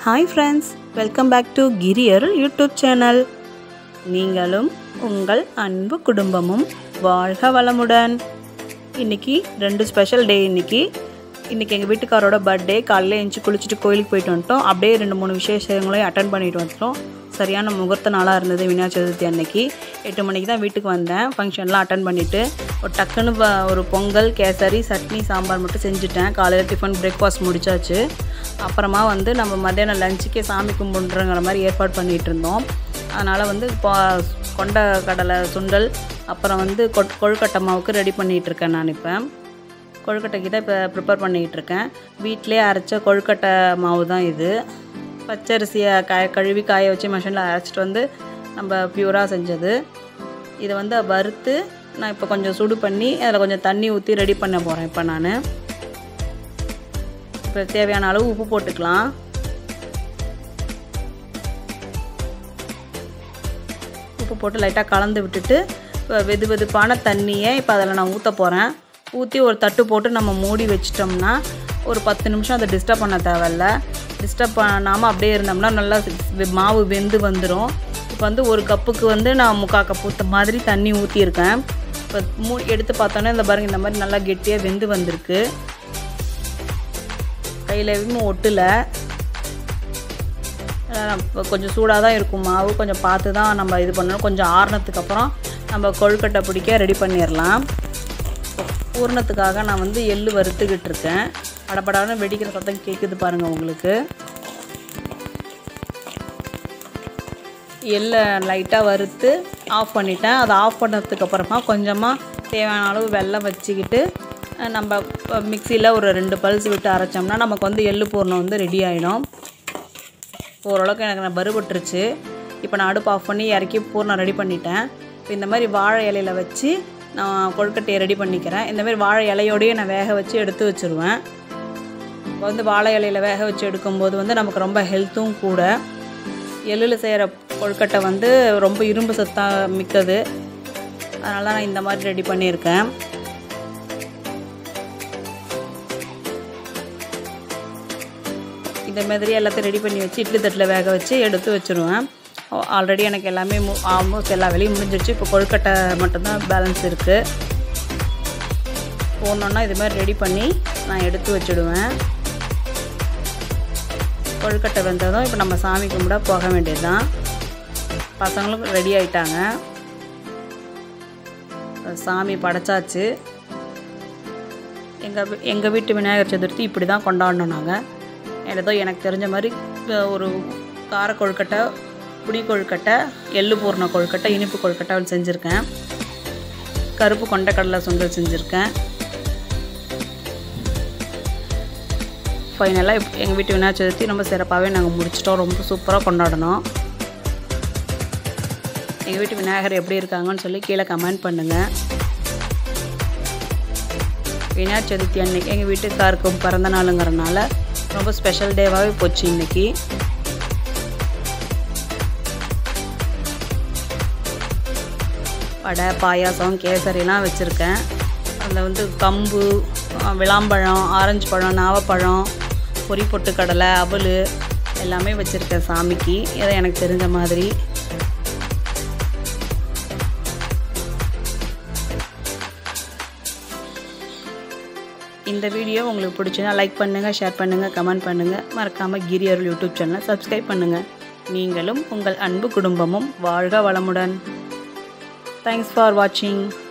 hi friends welcome back to career YouTube channel நீங்களும் உங்கள் அன்பு குடும்பமும் வாழ்க வளமுடன் இன்னைக்கு ரெண்டு ஸ்பெஷல் டே இன்னைக்கு இன்றைக்கி எங்கள் வீட்டுக்காரோட பர்த்டே காலையில் எழுந்துச்சி குளிச்சுட்டு கோயிலுக்கு போயிட்டு வந்துட்டோம் அப்படியே ரெண்டு மூணு விசேஷங்களையும் அட்டன் பண்ணிட்டு வந்துட்டோம் சரியான முகூர்த்த நாளாக இருந்தது விநாயகர் சதுர்த்தி அன்னைக்கு எட்டு மணிக்கு தான் வீட்டுக்கு வந்தேன் ஃபங்க்ஷன்லாம் அட்டன் பண்ணிவிட்டு ஒரு டக்குன்னு வ- ஒரு பொங்கல் கேசரி சட்னி சாம்பார் மட்டும் செஞ்சுட்டேன் காலையில் டிஃபன் பிரேக்ஃபாஸ்ட் முடிச்சாச்சு அப்புறமா வந்து நம்ம மத்தியானம் லஞ்சுக்கே சாமி கும்பிடுறங்கிற மாதிரி ஏற்பாடு பண்ணிகிட்டு இருந்தோம் அதனால் வந்து இப்போ கொண்ட கடலை சுண்டல் அப்புறம் வந்து கொட் கொழுக்கட்டை மாவுக்கு ரெடி பண்ணிகிட்டு இருக்கேன் நான் இப்போ கொழுக்கட்டைக்கு தான் இப்போ ப்ரிப்பேர் பண்ணிக்கிட்டு இருக்கேன் வீட்டிலே அரைச்ச கொழுக்கட்டை மாவு தான் இது பச்சரிசியை காய கழுவி காய வச்சு மிஷினில் அரைச்சிட்டு வந்து நம்ம பியூராக செஞ்சது இதை வந்து வறுத்து நான் இப்போ கொஞ்சம் சுடு பண்ணி அதில் கொஞ்சம் தண்ணி ஊற்றி ரெடி பண்ண போகிறேன் இப்போ நான் இப்போ தேவையான அளவு உப்பு போட்டுக்கலாம் உப்பு போட்டு லைட்டாக கலந்து விட்டுட்டு இப்போ வெது வெதுப்பான தண்ணியை இப்போ அதில் நான் ஊற்ற போகிறேன் ஊற்றி ஒரு தட்டு போட்டு நம்ம மூடி வச்சிட்டோம்னா ஒரு பத்து நிமிஷம் அதை டிஸ்டர்ப் பண்ண தேவையில்ல டிஸ்டர்ப் பண்ணாமல் அப்படியே இருந்தோம்னா நல்லா வெ- மாவு வெந்து வந்துடும் இப்போ வந்து ஒரு கப்புக்கு வந்து நான் முக்கால் கப் ஊற்ற மாதிரி தண்ணி ஊற்றியிருக்கேன் இப்போ மூ எடுத்து பார்த்தோன்னே இந்த பாருங்க இந்த மாதிரி நல்லா கெட்டியாக வெந்து வந்திருக்கு கையில் எதுவும் ஒட்டலை இப்போ கொஞ்சம் சூடாக தான் இருக்கும் மாவு கொஞ்சம் பார்த்து தான் நம்ம இது பண்ணணும் கொஞ்சம் ஆறுனதுக்கு அப்புறம் நம்ம கொழுக்கட்டை பிடிக்க ரெடி பண்ணிடலாம் பூர்ணத்துக்காக நான் வந்து எள்ளு வறுத்துக்கிட்டு இருக்கேன் படபடான்னு வெடிக்கிற சத்தம் கேட்குது பாருங்கள் உங்களுக்கு எள்ளை லைட்டாக வறுத்து ஆஃப் பண்ணிட்டேன் அதை ஆஃப் பண்ணதுக்கு அப்புறமா கொஞ்சமாக தேவையான அளவு வெல்லம் வச்சுக்கிட்டு அஹ், நம்ம மிக்சியில் ஒரு ரெண்டு பல்ஸ் விட்டு அரைச்சோம்னா நமக்கு வந்து எள்ளு பூர்ணம் வந்து ரெடி ஆகிடும் ஓரளவுக்கு எனக்கு நான் பருபட்டுருச்சு இப்போ நான் அடுப்பு ஆஃப் பண்ணி இறக்கி பூர்ணம் ரெடி பண்ணிட்டேன் இப்போ இந்த மாதிரி வாழை இலையில வச்சு நான் கொழுக்கட்டையை ரெடி பண்ணிக்கிறேன் இந்த மாதிரி வாழை இலையோடையே நான் வேக வச்சு எடுத்து வச்சுருவேன் இப்போ வந்து வாழை இலையில வேக வச்சு எடுக்கும்போது வந்து நமக்கு ரொம்ப ஹெல்த்தும் கூட எள்ளில் செய்கிற கொழுக்கட்டை வந்து ரொம்ப இரும்பு சத்தா மிக்கது அதனால தான் நான் இந்த மாதிரி ரெடி பண்ணியிருக்கேன் இந்த மாதிரி எல்லாத்தையும் ரெடி பண்ணி வச்சு இட்லி தட்டில் வேக வச்சு எடுத்து வச்சுருவேன் ஆல்ரெடி எனக்கு எல்லாமே ஆல்மோஸ்ட் எல்லா வேலையும் முடிஞ்சிருச்சு இப்போ கொழுக்கட்டை மட்டும்தான் பேலன்ஸ் இருக்குது போனோன்னா இது மாதிரி ரெடி பண்ணி நான் எடுத்து வச்சுடுவேன் கொழுக்கட்டை வெந்ததும் இப்போ நம்ம சாமி கும்பிட போக வேண்டியது தான் பசங்களும் ரெடி ஆயிட்டாங்க சாமி படைச்சாச்சு எங்கள் எங்கள் வீட்டு விநாயகர் சதுர்த்தி இப்படி தான் கொண்டாடணும் நாங்கள் ஏதோ எனக்கு தெரிஞ்ச மாதிரி அஹ், ஒரு கார கொழுக்கட்டை புளி கொழுக்கட்டை எள்ளு பூர்ண கொழுக்கட்டை இனிப்பு கொழுக்கட்டை அவள் செஞ்சுருக்கேன் கருப்பு கொண்டக்கடலை சுண்டல் செஞ்சுருக்கேன் ஃபைனலாக இப் எங்கள் வீட்டு விநாயகர் சதுர்த்தி ரொம்ப சிறப்பாகவே நாங்கள் முடிச்சிட்டோம் ரொம்ப சூப்பராக கொண்டாடினோம் எங்கள் வீட்டு விநாயகர் எப்படி இருக்காங்கன்னு சொல்லி கீழே கமெண்ட் பண்ணுங்கள் விநாயகர் சதுர்த்தி அன்னைக்கு எங்கள் வீட்டுக்காருக்கும் பிறந்த நாளுங்கிறனால ரொம்ப ஸ்பெஷல் டேவாகவே போச்சு இன்னைக்கு வடை பாயாசம் கேசரிலாம் வச்சுருக்கேன் அதில் வந்து கம்பு அஹ், விளாம்பழம் ஆரஞ்சு பழம் நாவப்பழம் பொரி பொட்டுக்கடலை அவல் எல்லாமே வச்சுருக்கேன் சாமிக்கு ஏதோ எனக்கு தெரிஞ்ச மாதிரி இந்த வீடியோ உங்களுக்கு பிடிச்சதுன்னா லைக் பண்ணுங்கள் ஷேர் பண்ணுங்கள் கமெண்ட் பண்ணுங்கள் மறக்காமல் கிரி அருள் யூடியூப் சேனலை சப்ஸ்கிரைப் பண்ணுங்கள் நீங்களும் உங்கள் அன்பு குடும்பமும் வாழ்க வளமுடன் தேங்க்ஸ் ஃபார் வாட்சிங்